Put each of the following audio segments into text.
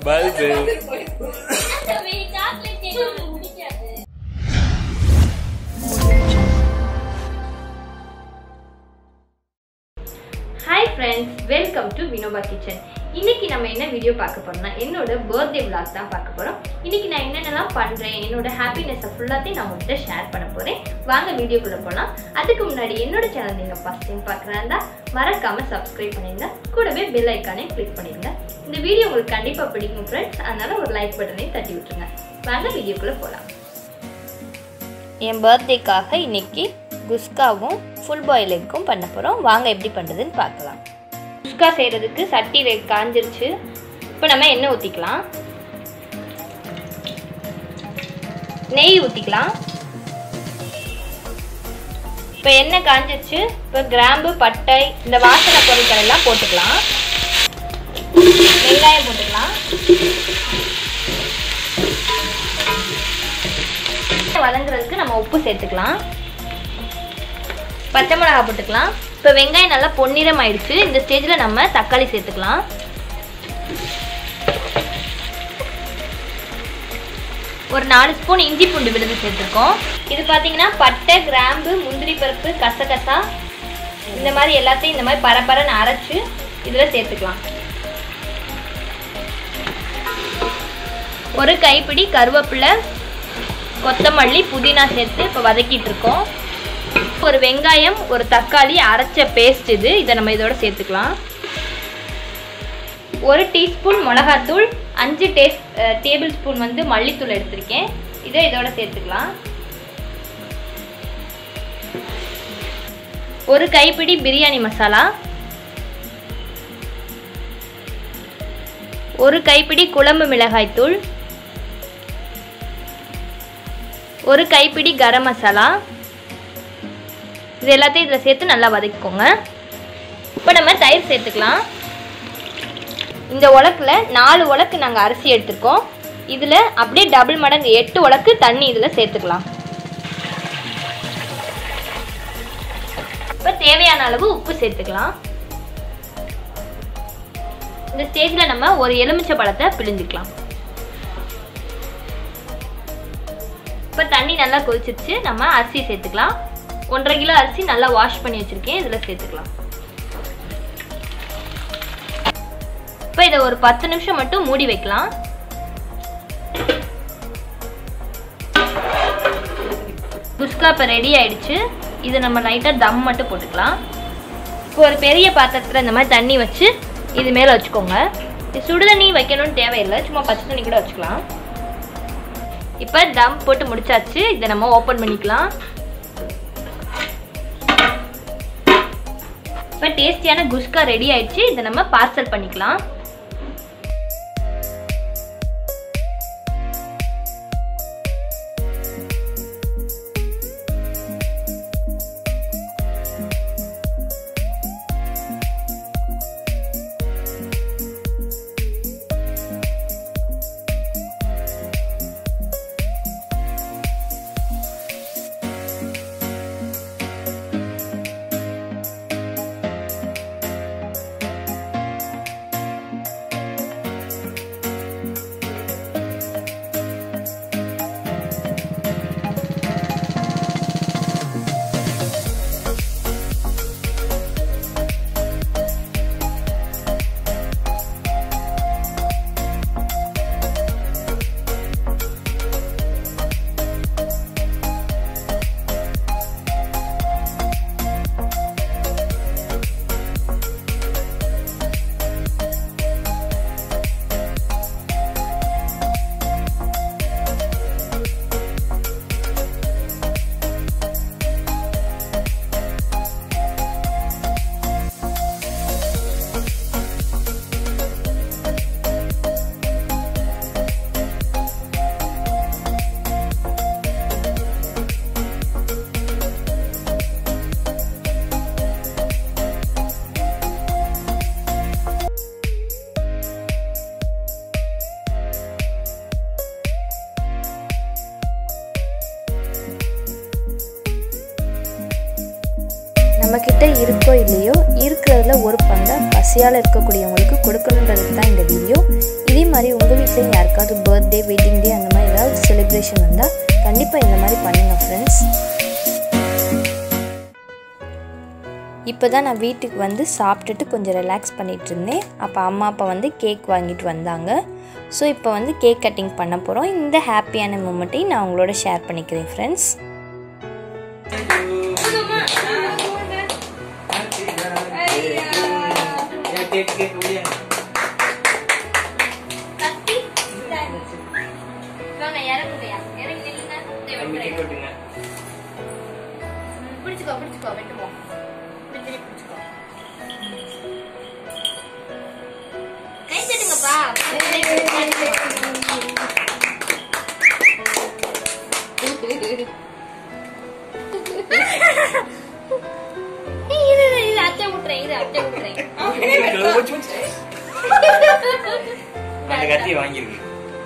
Bulb chocolate cake எனக்கு பிடிக்காது hi friends welcome to Vinoba kitchen இன்னைக்கு நம்ம என்ன வீடியோ பார்க்க போறோம்னா என்னோட பர்த்டே vlog தான் பார்க்க போறோம் இன்னைக்கு நான் என்னென்னலாம் பண்றேன் என்னோட ஹாப்பினஸை ஃபுல்லாத்தையும் நான் உங்கள்கிட்ட ஷேர் பண்ண போறேன் வாங்க வீடியோக்குள்ள போலாம் அதுக்கு முன்னாடி என்னோட சேனல் நீங்க ஃபர்ஸ்ட் டைம் பார்க்குறா இருந்தா மறக்காம சப்ஸ்கிரைப் பண்ணிருங்க கூடவே பெல் ஐக்கானே கிளிக் பண்ணிருங்க இந்த வீடியோ உங்களுக்கு கண்டிப்பா பிடிக்கும் ஃப்ரெண்ட்ஸ் அதனால ஒரு லைக் பட்டனையும் தட்டி விட்டுருங்க வாங்க வீடியோக்குள்ள போலாம் என் பர்த்டேக்காக இன்னைக்கு குஸ்காவும் ஃபுல் பாயில் எக்கும் பண்ண போகிறோம் வாங்க எப்படி பண்ணுறதுன்னு பார்க்கலாம் குஸ்கா செய்கிறதுக்கு சட்டி வே காஞ்சிருச்சு இப்போ நம்ம எண்ணெய் ஊற்றிக்கலாம் நெய் ஊற்றிக்கலாம் இப்போ எண்ணெய் காஞ்சிருச்சு இப்போ கிராம்பு பட்டை இந்த வாசனை பொருட்கள் எல்லாம் போட்டுக்கலாம் வெங்காயம் போட்டுக்கலாம் வதங்குறதுக்கு நம்ம உப்பு சேர்த்துக்கலாம் பச்சை மிளகா போட்டுக்கலாம் இப்போ வெங்காயம் நல்லா பொன்னிறம் ஆயிடுச்சு இந்த ஸ்டேஜில் நம்ம தக்காளி சேர்த்துக்கலாம் ஒரு நாலு ஸ்பூன் இஞ்சி பூண்டு விழுது சேர்த்துருக்கோம் இது பார்த்தீங்கன்னா பட்டை கிராம்பு முந்திரி பருப்பு கசகசா இந்த மாதிரி எல்லாத்தையும் இந்த மாதிரி பரபரன்னு அரைச்சு இதில் சேர்த்துக்கலாம் ஒரு கைப்பிடி கருவேப்பிலை கொத்தமல்லி புதினா சேர்த்து இப்போ வதக்கிட்டு இருக்கோம் ஒரு வெங்காயம் ஒரு தக்காளி அரைச்ச பேஸ்ட் இது இதை நம்ம இதோட சேர்த்துக்கலாம் ஒரு டீஸ்பூன் மிளகாத்தூள் அஞ்சு டேஸ் டேபிள் ஸ்பூன் வந்து மல்லித்தூள் எடுத்திருக்கேன் இதை இதோட சேர்த்துக்கலாம் ஒரு கைப்பிடி பிரியாணி மசாலா ஒரு கைப்பிடி குழம்பு மிளகாய்த்தூள் ஒரு கைப்பிடி கரம் மசாலா இது எல்லாத்தையும் இதில் சேர்த்து நல்லா வதக்கிக்கோங்க இப்போ நம்ம தயிர் சேர்த்துக்கலாம் இந்த உலக்கில் நாலு உலக்கு நாங்கள் அரிசி எடுத்திருக்கோம் இதில் அப்படியே டபுள் மடங்கு எட்டு உலக்கு தண்ணி இதில் சேர்த்துக்கலாம் இப்போ தேவையான அளவு உப்பு சேர்த்துக்கலாம் இந்த ஸ்டேஜில் நம்ம ஒரு எலுமிச்சை பழத்தை பிழிஞ்சுக்கலாம் இப்போ தண்ணி நல்லா கொதிச்சிருச்சு நம்ம அரிசி சேர்த்துக்கலாம் ஒன்றரை கிலோ அரிசி நல்லா வாஷ் பண்ணி வச்சுருக்கேன் இதில் சேர்த்துக்கலாம் இப்போ இதை ஒரு பத்து நிமிஷம் மட்டும் மூடி வைக்கலாம் குஸ்கா இப்போ ரெடி ஆயிடுச்சு இதை நம்ம லைட்டாக தம் மட்டும் போட்டுக்கலாம் இப்போ ஒரு பெரிய பாத்திரத்தில் இந்த மாதிரி தண்ணி வச்சு இது மேலே வச்சுக்கோங்க இது சுடு தண்ணி வைக்கணும்னு தேவையில்லை சும்மா பச்சை தண்ணி கூட வச்சுக்கலாம் இப்போ தம் போட்டு முடிச்சாச்சு இதை நம்ம ஓப்பன் பண்ணிக்கலாம் இப்போ டேஸ்டியான குஸ்கா ரெடி ஆயிடுச்சு இதை நம்ம பார்சல் பண்ணிக்கலாம் நம்மக்கிட்ட இருக்கோ இல்லையோ இருக்கிறதுல ஒரு பங்கை பசியால் இருக்கக்கூடியவங்களுக்கு கொடுக்கணுன்றது தான் இந்த வீடியோ இதே மாதிரி உங்கள் வீட்லேயும் யாருக்காவது பர்த்டே வெட்டிங் டே அந்த மாதிரி ஏதாவது செலிப்ரேஷன் வந்தால் கண்டிப்பாக இந்த மாதிரி பண்ணுங்கள் ஃப்ரெண்ட்ஸ் இப்போ தான் நான் வீட்டுக்கு வந்து சாப்பிட்டுட்டு கொஞ்சம் ரிலாக்ஸ் பண்ணிகிட்டு இருந்தேன் அப்போ அம்மா அப்பா வந்து கேக் வாங்கிட்டு வந்தாங்க ஸோ இப்போ வந்து கேக் கட்டிங் பண்ண போகிறோம் இந்த ஹாப்பியான மூமெண்ட்டையும் நான் உங்களோட ஷேர் பண்ணிக்கிறேன் ஃப்ரெண்ட்ஸ் கத்தி வாங்க இறங்குங்கய்யா இறங்கி நில்லுங்க இதோ வெட்டுறேன். ம், பிடிச்சுக்கோ பிடிச்சுக்கோ வெட்டுவோம் பிடிச்சு பிடிச்சுக்கோ கை தட்டுங்கப்பா ஏய், இரு, இரு, இரு, அத்தை விட்டுறேன் இரு அத்தை விட்டுறேன் அந்த கத்தி வாங்கியிருக்கு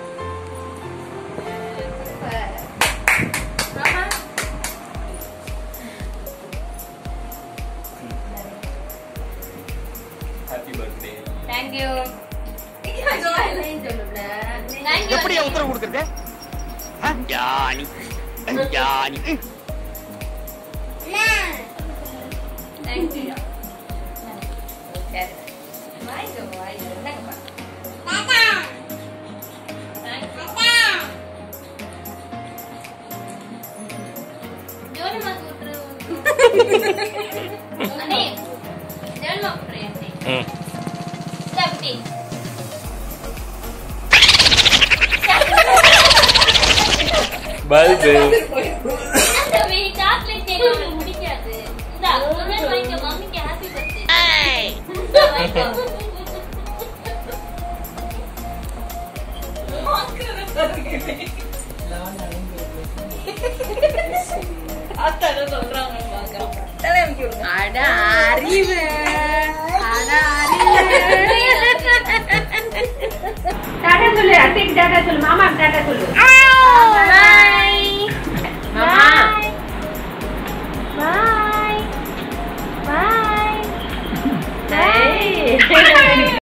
ஆமா ஹாப்பி பர்த்டே தேங்க்யூ எப்படி உத்தரவு கொடுக்கறது ஜானி ஜானி தேங்க்யூ வாய்ங்க வாய்ங்க இந்தாங்கப்பா ஜோனமா கூட்டுரு அண்ணே ஜோனமா கூட்டுரு அண்ணே ம் இந்தா குட்டி பல்பு அந்த சாக்லேட் கேக் உங்களுக்கு பிடிக்காது இந்தா ஒரு நாள் வாங்கிக்கோ மம்மிக்கு ஹாப்பி பர்த்டே வாங்கிக்கோ அட அறிவு அட டாடா சொல்லு அத்தைக்கு டாடா சொல்லுமா